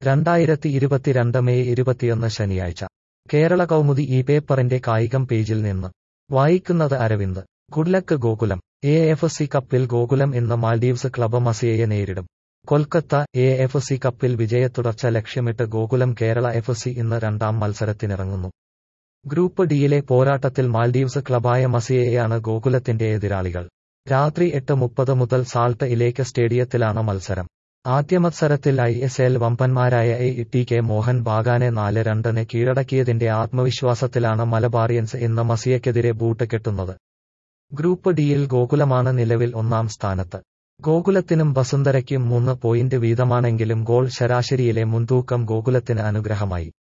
രണ്ടായിരത്തി ഇരുപത്തിരണ്ട് മെയ് ഇരുപത്തിയൊന്ന് ശനിയാഴ്ച കേരള കൗമുദി ഈ പേപ്പറിന്റെ കായികം പേജിൽ നിന്ന് വായിക്കുന്നത് Aravind good luck Gokulam A F C കപ്പിൽ ഗോകുലം ഇന്ന് മാൽഡീവ്സ് ക്ലബ് മസിയയെ നേരിടും കൊൽക്കത്ത എ എഫ് സി കപ്പിൽ വിജയത്തുടർച്ച ലക്ഷ്യമിട്ട് ഗോകുലം കേരള എഫ് സി ഇന്ന് രണ്ടാം മത്സരത്തിനിറങ്ങുന്നു ഗ്രൂപ്പ് ഡിയിലെ പോരാട്ടത്തിൽ മാൽഡീവ്സ് ക്ലബായ മസിയയാണ് ഗോകുലത്തിന്റെ എതിരാളികൾ രാത്രി എട്ട് മുപ്പത് മുതൽ സാൾട്ട് ഇലേക്ക് സ്റ്റേഡിയത്തിലാണ് മത്സരം ആദ്യ മത്സരത്തിൽ ഐ എസ് എൽ വമ്പന്മാരായ എ ടി കെ മോഹൻ ബാഗാനെ നാല് രണ്ടിന് കീഴടക്കിയതിന്റെ ആത്മവിശ്വാസത്തിലാണ് മലബാറിയൻസ് ഇന്ന് മസിയക്കെതിരെ ബൂട്ട് കെട്ടുന്നത് ഗ്രൂപ്പ് ഡിയിൽ ഗോകുലമാണ് നിലവിൽ ഒന്നാം സ്ഥാനത്ത് ഗോകുലത്തിനും വസുന്ധരയ്ക്കും മൂന്ന് പോയിന്റ് വീതമാണെങ്കിലും ഗോൾ ശരാശരിയിലെ മുൻതൂക്കം ഗോകുലത്തിന് അനുഗ്രഹമായി